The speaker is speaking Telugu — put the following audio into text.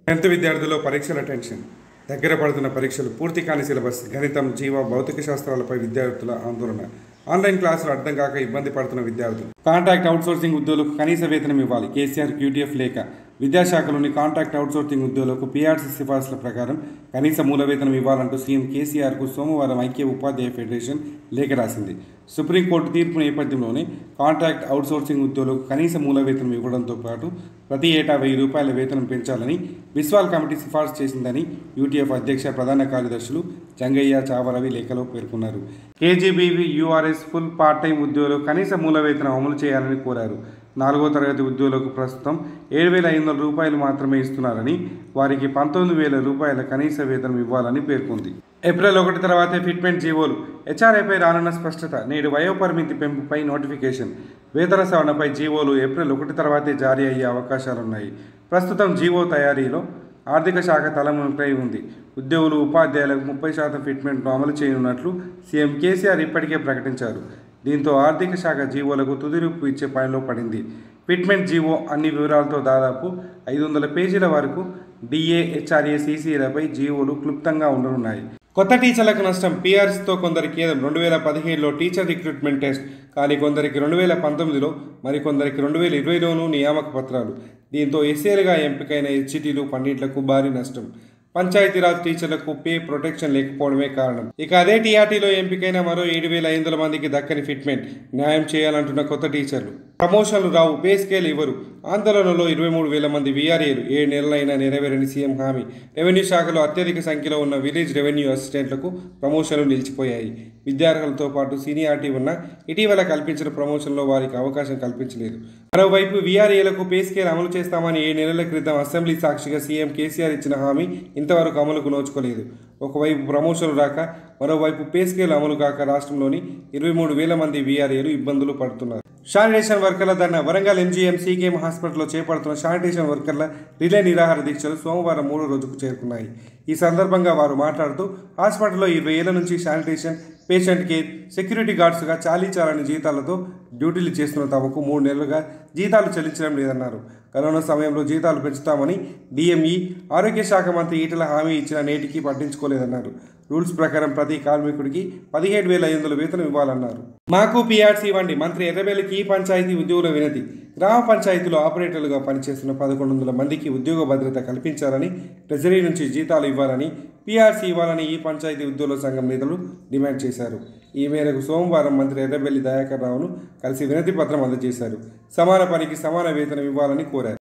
టెన్త్ విద్యార్థుల్లో పరీక్షల టెన్షన్ దగ్గర పడుతున్న పరీక్షలు పూర్తి కాని సిలబస్ గణితం జీవ భౌతిక శాస్త్రాలపై విద్యార్థుల ఆందోళన ఆన్లైన్ క్లాసులు అర్థం కాక ఇబ్బంది పడుతున్న విద్యార్థులు కాంట్రాక్ట్ అవుట్సోర్సింగ్ ఉద్యోగులకు కనీస వేతనం ఇవ్వాలి కేసీఆర్ క్యూటీఎఫ్ లేఖ విద్యాశాఖలోని కాంట్రాక్ట్ అవుట్సోర్సింగ్ ఉద్యోగులకు పీఆర్సీ సిఫార్సుల ప్రకారం కనీస మూల వేతనం ఇవ్వాలంటూ సీఎం కేసీఆర్కు సోమవారం ఐక్య ఉపాధ్యాయ ఫెడరేషన్ లేఖ రాసింది సుప్రీంకోర్టు తీర్పు నేపథ్యంలోనే కాంట్రాక్ట్ అవుట్సోర్సింగ్ ఉద్యోగులకు కనీస మూల వేతనం ఇవ్వడంతో పాటు ప్రతి ఏటా వెయ్యి రూపాయల వేతనం పెంచాలని విశ్వాల్ కమిటీ సిఫార్సు చేసిందని యూటీఎఫ్ అధ్యక్ష ప్రధాన కార్యదర్శులు జంగయ్య చావరవి లేఖలో పేర్కొన్నారు KGBV URS full part time ఉద్యోగులు కనీస మూల వేతనం అమలు చేయాలని కోరారు నాలుగో తరగతి ఉద్యోగులకు ప్రస్తుతం ఏడు వేల ఐదు వందల రూపాయలు మాత్రమే ఇస్తున్నారని వారికి పంతొమ్మిది వేల రూపాయల కనీస వేతనం ఇవ్వాలని పేర్కొంది ఏప్రిల్ ఒకటి తర్వాతే ఫిట్మెంట్ జీవోలు హెచ్ఆర్ఐపై రానున్న స్పష్టత నేడు వయోపరిమితి పెంపుపై నోటిఫికేషన్ వేతన సవరణపై జీవోలు ఏప్రిల్ ఒకటి తర్వాతే జారీ అయ్యే అవకాశాలున్నాయి ప్రస్తుతం జీవో తయారీలో ఆర్థిక శాఖ తలమునపై ఉంది ఉద్యోగులు ఉపాధ్యాయులకు ముప్పై శాతం ఫిట్మెంట్ను అమలు చేయనున్నట్లు సీఎం కేసీఆర్ ఇప్పటికే ప్రకటించారు దీంతో ఆర్థిక శాఖ జీవోలకు తుది రూపు ఇచ్చే పనిలో పడింది ఫిట్మెంట్ జీవో అన్ని వివరాలతో దాదాపు ఐదు వందల పేజీల వరకు డిఏ హెచ్ఆర్ఏ సీసీలపై జీవోలు క్లుప్తంగా ఉండనున్నాయి కొత్త టీచర్లకు నష్టం పీఆర్సీతో కొందరికి కేవలం రెండు వేల పదిహేడులో టీచర్ రిక్రూట్మెంట్ టెస్ట్ కానీ కొందరికి రెండు వేల పంతొమ్మిదిలో మరికొందరికి రెండు వేల ఇరవైలోనూ నియామక పత్రాలు దీంతో ఎస్ఏలుగా ఎంపికైన హెచ్సిటీలు పన్నీట్లకు భారీ నష్టం పంచాయతీరాజ్ టీచర్లకు పే ప్రొటెక్షన్ లేకపోవడమే కారణం ఇక అదే టీఆర్టీలో ఎంపికైన మరో ఏడు వేల ఐదు వందల మందికి దక్కని ఫిట్మెంట్ న్యాయం చేయాలంటున్న కొత్త టీచర్లు ప్రమోషన్లు రావు పే స్కేల్ ఇవ్వరు ఆందోళనలో ఇరవై మూడు వేల మంది వీఆర్ఏలు ఏడు నెలలైనా నెరవేరని సీఎం హామీ రెవెన్యూ శాఖలో అత్యధిక సంఖ్యలో ఉన్న విలేజ్ రెవెన్యూ అసిస్టెంట్లకు ప్రమోషన్లు నిలిచిపోయాయి విద్యార్హులతో పాటు సీనియారిటీ ఉన్న ఇటీవల కల్పించిన ప్రమోషన్లో వారికి అవకాశం కల్పించలేదు మరోవైపు వీఆర్ఏలకు పే స్కేల్ అమలు చేస్తామని ఏడు నెలల క్రితం అసెంబ్లీ సాక్షిగా సీఎం కేసీఆర్ ఇచ్చిన హామీ ఇంతవరకు అమలుకు నోచుకోలేదు ఒకవైపు ప్రమోషన్లు రాక మరోవైపు పే స్కేల్ అమలు కాక రాష్ట్రంలోని ఇరవై మూడు వేల మంది వీఆర్ఏలు ఇబ్బందులు పడుతున్నారు శానిటేషన్ వర్కర్ల ధర్నా వరంగల్ ఎంజీఎం సీకేఎం హాస్పిటల్లో చేపడుతున్న శానిటేషన్ వర్కర్ల రిలే నిరాహార దీక్షలు సోమవారం మూడో రోజుకు చేరుకున్నాయి ఈ సందర్భంగా వారు మాట్లాడుతూ హాస్పిటల్లో ఇరవై ఏళ్ల నుంచి శానిటేషన్ పేషెంట్ కేర్ సెక్యూరిటీ గార్డ్స్గా చాలీ చాలని జీతాలతో డ్యూటీలు చేస్తున్న తమకు మూడు నెలలుగా జీతాలు చెల్లించడం లేదన్నారు కరోనా సమయంలో జీతాలు పెంచుతామని డిఎంఈ ఆరోగ్య శాఖ మంత్రి ఈటల హామీ ఇచ్చిన నేటికి పట్టించుకోలేదన్నారు రూల్స్ ప్రకారం ప్రతి కార్మికుడికి పదిహేడు వేల ఐదు వందల వేతనం ఇవ్వాలన్నారు మాకు పీఆర్సీ ఇవ్వండి మంత్రి ఎర్రబెల్లికి ఈ పంచాయతీ ఉద్యోగుల వినతి గ్రామ పంచాయతీలో ఆపరేటర్లుగా పనిచేస్తున్న పదకొండు వందల మందికి ఉద్యోగ భద్రత కల్పించాలని ట్రెజరీ నుంచి జీతాలు ఇవ్వాలని పీఆర్సీ ఇవ్వాలని ఈ పంచాయతీ ఉద్యోగుల సంఘం నేతలు డిమాండ్ చేశారు ఈ మేరకు సోమవారం మంత్రి ఎర్రబెల్లి దయాకర్ రావును కలిసి వినతి పత్రం అందజేశారు సమాన పనికి సమాన వేతనం ఇవ్వాలని కోరారు